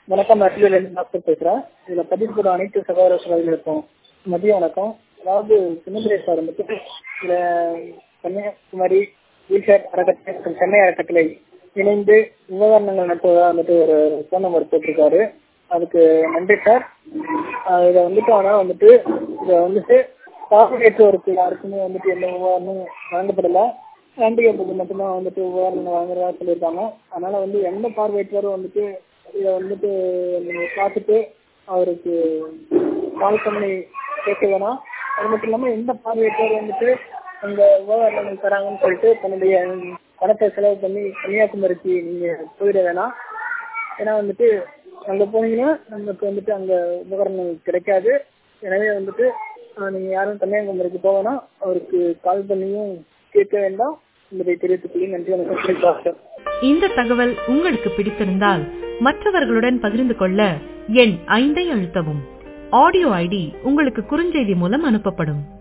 வணக்கம் அரியலூர்லேருந்து டாக்டர் பேசுகிறேன் இதில் பதிவு போட அனைத்து சகோதர சகோதரிகளுக்கும் மதிய வணக்கம் அதாவது சின்னதுரை சார் வந்துட்டு இந்த கன்னியாகுமரி வீல்சேர் அறக்கட்டளை மற்றும் சென்னை அறக்கட்டளை இணைந்து விவகாரங்கள் நடத்துவதா வந்துட்டு ஒரு ஃபோன் நம்பர் போட்டிருக்காரு அதுக்கு நன்றி சார் இதை வந்துட்டு ஆனால் வந்துட்டு இதை வந்துட்டு பார்வையற்றோருக்கு யாருக்குமே வந்துட்டு எந்த உபகரணமும் வழங்கப்படலை ஹேண்டிகேப்புக்கு மட்டும்தான் வந்துட்டு உபகரணங்கள் வாங்குறதா சொல்லியிருக்காங்க அதனால வந்து எந்த பார்வையற்றோரும் வந்துட்டு இதை வந்துட்டு நீங்க பார்த்துட்டு அவருக்கு கால் பண்ணி கேட்க வேணாம் அது மட்டும் இல்லாமல் எந்த பார்வையற்றோர் வந்துட்டு அந்த உபகரணங்கள் தராங்கன்னு சொல்லிட்டு தன்னுடைய பணத்தை செலவு பண்ணி கன்னியாகுமரிக்கு நீங்கள் போயிட வேணாம் ஏன்னா வந்துட்டு அங்கே போனீங்கன்னா நமக்கு வந்துட்டு அங்கே உபகரணங்கள் கிடைக்காது எனவே வந்துட்டு நீங்கள் யாரும் கன்னியாகுமரிக்கு போவேனா அவருக்கு கால் பண்ணியும் கேட்க வேண்டாம் என்பதை தெரிவித்துக் கொள்ளி நன்றி வணக்கம் டாக்டர் இந்த தகவல் உங்களுக்கு பிடித்திருந்தால் மற்றவர்களுடன் பகிர்ந்து கொள்ள எண் ஐந்தை அழுத்தவும் ஆடியோ ஐடி உங்களுக்கு குறுஞ்செய்தி மூலம் அனுப்பப்படும்